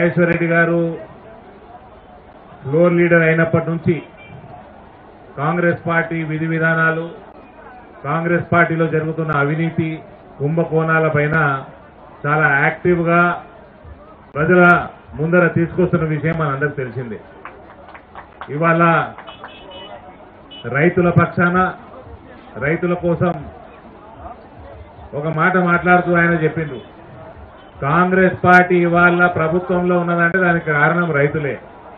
మహేశ్వర్ రెడ్డి గారు floor leader అయినప్పటి నుంచి కాంగ్రెస్ పార్టీ విధి విధానాలు కాంగ్రెస్ పార్టీలో జరుగుతున్న అవినీతి కుంభకోణాల పైన చాలా యాక్టివ్గా ప్రజల ముందర తీసుకొస్తున్న విషయం మనందరికి తెలిసిందే ఇవాళ రైతుల పక్షాన రైతుల కోసం ఒక మాట మాట్లాడుతూ ఆయన చెప్పిండు కాంగ్రెస్ పార్టీ ఇవాళ ప్రభుత్వంలో ఉన్నదంటే దానికి కారణం రైతులే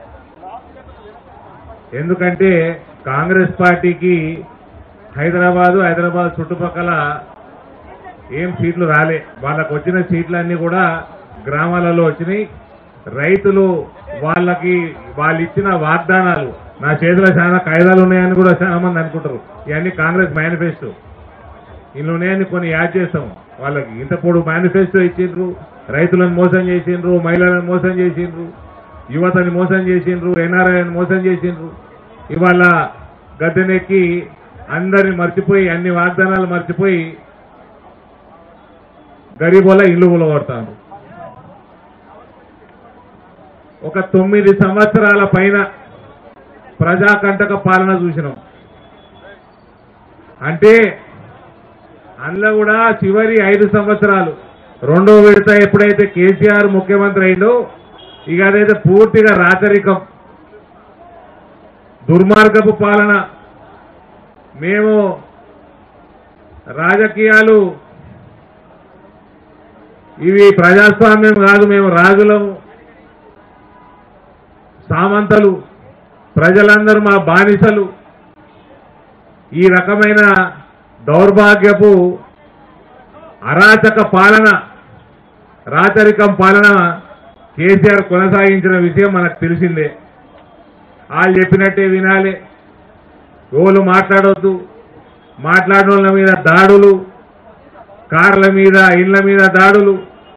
ఎందుకంటే కాంగ్రెస్ పార్టీకి హైదరాబాదు హైదరాబాద్ చుట్టుపక్కల ఏం సీట్లు రాలే వాళ్ళకు వచ్చిన సీట్లన్నీ కూడా గ్రామాలలో వచ్చినాయి రైతులు వాళ్ళకి వాళ్ళు ఇచ్చిన వాగ్దానాలు నా చేతిలో చాలా కాయిదాలు ఉన్నాయని కూడా చాలా మంది అనుకుంటారు ఇవన్నీ కాంగ్రెస్ మేనిఫెస్టో ఇందులో ఉన్నాయని కొన్ని యాడ్ చేస్తాం వాళ్ళకి ఇంత పొడు మేనిఫెస్టో ఇచ్చిండ్రు రైతులను మోసం చేసిండ్రు మహిళలను మోసం చేసిండ్రు యువతని మోసం చేసిండ్రు ఎన్ఆర్ఐని మోసం చేసిండ్రు ఇవాళ గద్దెనెక్కి అందరిని మర్చిపోయి అన్ని వాగ్దానాలు మర్చిపోయి గరీబోల ఇల్లు కూలగొడతారు ఒక తొమ్మిది సంవత్సరాల పైన ప్రజాకంటక పాలన చూసినాం అంటే అందులో కూడా చివరి ఐదు సంవత్సరాలు రెండో విడత ఎప్పుడైతే కేసీఆర్ ముఖ్యమంత్రి అయిందో ఇక అదైతే పూర్తిగా రాచరికం దుర్మార్గపు పాలన మేము రాజకీయాలు ఇవి ప్రజాస్వామ్యం కాదు మేము రాజులము సామంతలు ప్రజలందరూ మా బానిసలు ఈ రకమైన దౌర్భాగ్యపు అరాచక పాలన రాచరికం పాలన కేసీఆర్ కొనసాగించిన విషయం మనకు తెలిసిందే వాళ్ళు చెప్పినట్టే వినాలి ఓళ్ళు మాట్లాడొద్దు మాట్లాడిన వాళ్ళ మీద దాడులు కార్ల మీద ఇళ్ల మీద దాడులు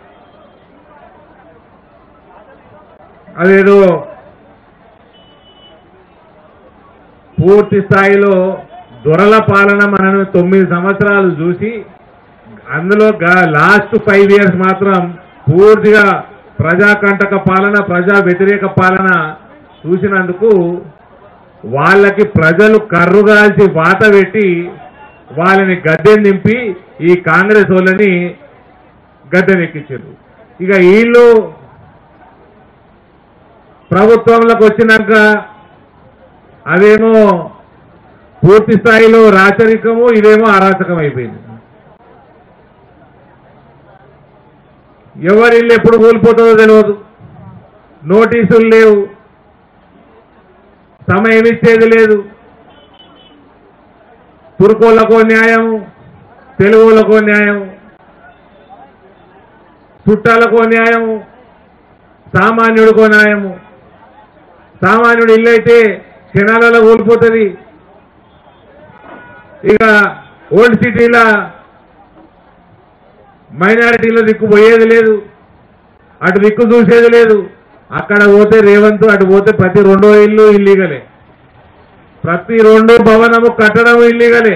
అదేదో పూర్తి స్థాయిలో దొరల పాలన మనం తొమ్మిది సంవత్సరాలు చూసి అందులో గా- లాస్ట్ ఫైవ్ ఇయర్స్ మాత్రం పూర్తిగా ప్రజాకంటక పాలన ప్రజా వ్యతిరేక పాలన చూసినందుకు వాళ్ళకి ప్రజలు కర్రుగాల్చి వాత పెట్టి వాళ్ళని గద్దె నింపి ఈ కాంగ్రెస్ వాళ్ళని గద్దెనెక్కించారు ఇక వీళ్ళు ప్రభుత్వంలోకి వచ్చినాక అదేమో పూర్తి స్థాయిలో రాచరికము ఇదేమో అరాచకం అయిపోయింది ఎవరి ఇల్లు ఎప్పుడు కూలిపోతుందో తెలియదు నోటీసులు లేవు సమయం ఇచ్చేది లేదు తుర్కోళ్ళకో న్యాయం తెలుగులకో న్యాయం చుట్టాలకో న్యాయము సామాన్యుడికో న్యాయము సామాన్యుడు ఇల్లు అయితే క్షణాలలో కోల్పోతుంది ఇక ఓల్డ్ సిటీలో మైనారిటీలో దిక్కు పోయేది లేదు అటు దిక్కు చూసేది లేదు అక్కడ పోతే రేవంత్ అటు పోతే ప్రతి రెండో ఇల్లు ఇల్లీగలే ప్రతి రెండో భవనము కట్టడం ఇల్లీగలే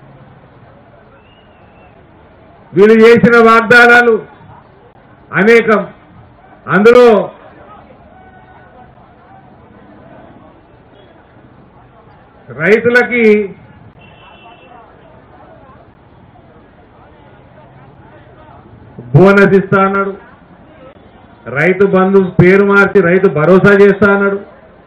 వీళ్ళు చేసిన వాగ్దానాలు అనేకం అందులో రైతులకి బోనస్ ఇస్తా అన్నాడు రైతు బంధు పేరు మార్చి రైతు భరోసా చేస్తా అన్నాడు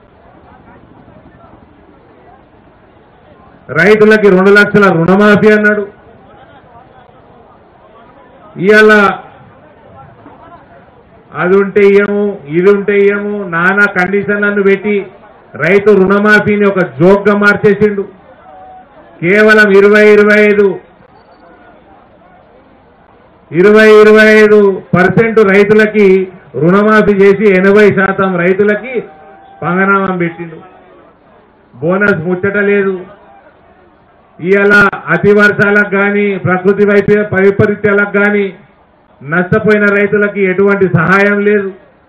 రైతులకి రెండు లక్షల రుణమాఫీ అన్నాడు ఇవాళ అది ఉంటే ఇయ్యము ఇది ఉంటే ఇయ్యము నానా కండిషన్లను పెట్టి రైతు రుణమాఫీని ఒక జోక్గా మార్చేసిండు కేవలం ఇరవై ఇరవై ఐదు ఇరవై ఇరవై ఐదు పర్సెంట్ రైతులకి రుణమాఫీ చేసి ఎనభై శాతం రైతులకి పంగనామం పెట్టిండు బోనస్ ముచ్చట లేదు ఇవాళ అతి వర్షాలకు కానీ ప్రకృతి వైప వైపరీత్యాలకు కానీ నష్టపోయిన రైతులకి ఎటువంటి సహాయం లేదు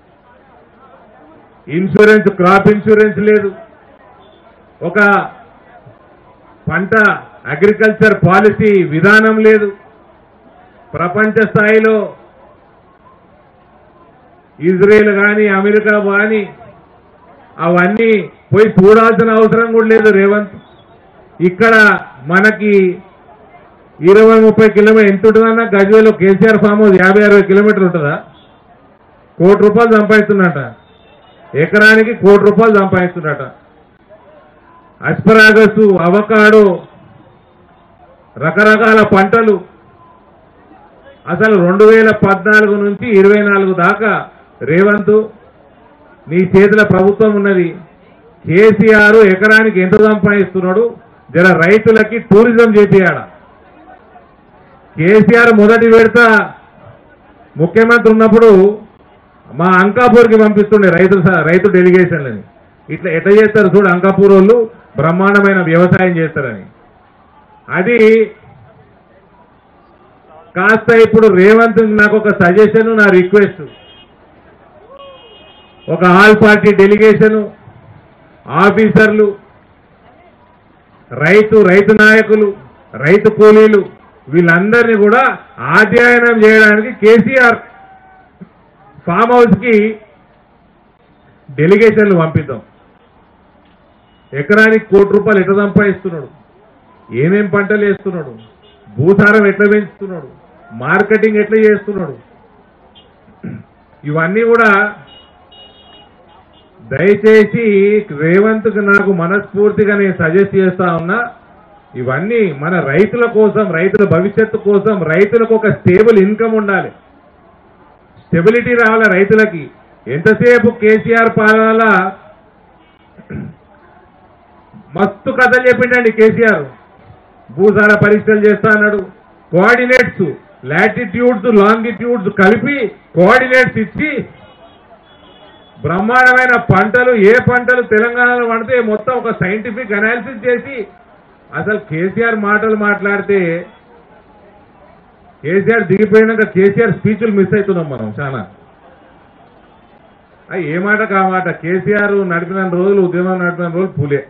ఇన్సూరెన్స్ క్రాప్ ఇన్సూరెన్స్ లేదు ఒక పంట అగ్రికల్చర్ పాలసీ విధానం లేదు ప్రపంచ స్థాయిలో ఇజ్రాయెల్ కానీ అమెరికా కానీ అవన్నీ పోయి చూడాల్సిన అవసరం కూడా లేదు రేవంత్ ఇక్కడ మనకి ఇరవై ముప్పై కిలోమీటర్ ఎంత ఉంటుందన్నా గజ్వేలో కేసీఆర్ ఫామ్ హౌస్ యాభై అరవై కిలోమీటర్లు ఉంటుందా కోటి రూపాయలు సంపాదిస్తున్నట ఎకరానికి కోటి రూపాయలు సంపాదిస్తున్నట అస్పరాగస్ అవకాడో రకరకాల పంటలు అసలు రెండు వేల పద్నాలుగు నుంచి ఇరవై నాలుగు దాకా రేవంత్ నీ చేతిలో ప్రభుత్వం ఉన్నది కేసీఆర్ ఎకరానికి ఎంత సంపాదిస్తున్నాడు జర రైతులకి టూరిజం చేపియాడ కేసీఆర్ మొదటి విడత ముఖ్యమంత్రి ఉన్నప్పుడు మా అంకాపూర్కి పంపిస్తుండే రైతు స- రైతు డెలిగేషన్లని ఇట్లా ఎట్లా చేస్తారు చూడు అంకాపూర్ వాళ్ళు బ్రహ్మాండమైన వ్యవసాయం చేస్తారని అది కాస్త ఇప్పుడు రేవంత్ నాకు ఒక సజెషన్ నా రిక్వెస్ట్ ఒక ఆల్ పార్టీ డెలిగేషను ఆఫీసర్లు రైతు రైతు నాయకులు రైతు కూలీలు వీళ్ళందరినీ కూడా అధ్యయనం చేయడానికి కేసీఆర్ ఫామ్ హౌస్ కి డెలిగేషన్లు పంపిద్దాం ఎకరానికి కోటి రూపాయలు ఎట్లా సంపాదిస్తున్నాడు ఏమేం పంటలు వేస్తున్నాడు భూసారం ఎట్లా పెంచుతున్నాడు మార్కెటింగ్ ఎట్లా చేస్తున్నాడు ఇవన్నీ కూడా దయచేసి రేవంత్కి నాకు మనస్ఫూర్తిగా నేను సజెస్ట్ చేస్తా ఉన్నా ఇవన్నీ మన రైతుల కోసం రైతుల భవిష్యత్తు కోసం రైతులకు ఒక స్టేబుల్ ఇన్కమ్ ఉండాలి స్టెబిలిటీ రావాలి రైతులకి ఎంతసేపు కేసీఆర్ పాలన మస్తు కథలు చెప్పిండండి కేసీఆర్ భూసార పరీక్షలు చేస్తా అన్నాడు కోఆర్డినేట్స్ లాటిట్యూడ్స్ లాంగిట్యూడ్స్ కలిపి కోఆర్డినేట్స్ ఇచ్చి బ్రహ్మాండమైన పంటలు ఏ పంటలు తెలంగాణలో పండితే మొత్తం ఒక సైంటిఫిక్ అనాలిసిస్ చేసి అసలు కేసీఆర్ మాటలు మాట్లాడితే కేసీఆర్ దిగిపోయినాక కేసీఆర్ స్పీచ్లు మిస్ అవుతున్నాం మనం చాలా అయ్యి ఏ మాట కా మాట కేసీఆర్ నడిపిన రోజులు ఉద్యమం నడిపిన రోజులు పులే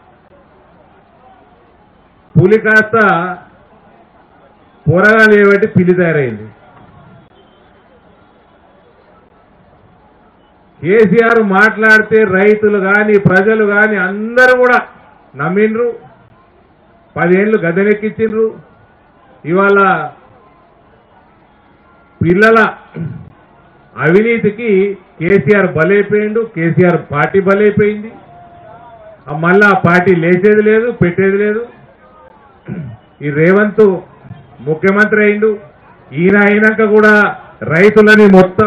పులి కాస్త పోరగాలు ఏబట్టి పిల్లి తయారైంది కేసీఆర్ మాట్లాడితే రైతులు కానీ ప్రజలు కానీ అందరూ కూడా నమ్మిండ్రు పదేళ్ళు గద్దెనెక్కించిండ్రు ఇవాళ పిల్లల అవినీతికి కేసీఆర్ బలైపోయిండు కేసీఆర్ పార్టీ బలైపోయింది ఆ మళ్ళా ఆ పార్టీ లేచేది లేదు పెట్టేది లేదు ఈ రేవంత్ ముఖ్యమంత్రి అయిండు ఈయన అయినాక కూడా రైతులని మొత్తం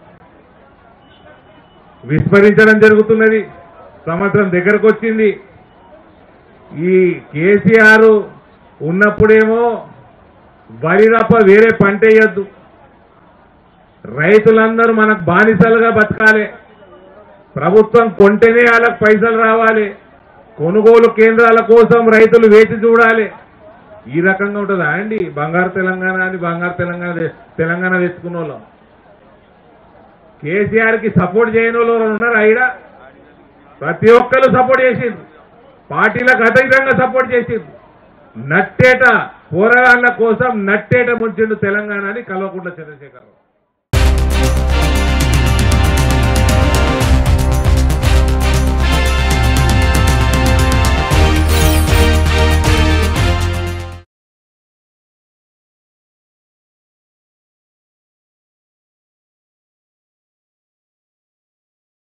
విస్మరించడం జరుగుతున్నది సంవత్సరం దగ్గరకు వచ్చింది ఈ కేసీఆర్ ఉన్నప్పుడేమో వరి తప్ప వేరే పంట వేయద్దు రైతులందరూ మనకు బానిసలుగా బతకాలి ప్రభుత్వం కొంటేనే వాళ్ళకి పైసలు రావాలి కొనుగోలు కేంద్రాల కోసం రైతులు వేచి చూడాలి ఈ రకంగా ఉంటుందా అండి బంగారు తెలంగాణ అని బంగారు తెలంగాణ తె- తెలంగాణ తెచ్చుకున్న వాళ్ళం కేసీఆర్ కి సపోర్ట్ చేయని వాళ్ళు ఎవరైనా ఉన్నారా ఈడ ప్రతి ఒక్కరు సపోర్ట్ చేసిండ్రు పార్టీలకు అతీతంగా సపోర్ట్ చేసిండ్రు నట్టేట పోరాళ్ళ కోసం నట్టేట ముంచిండు తెలంగాణ అని కల్వకుంట్ల చంద్రశేఖరరావు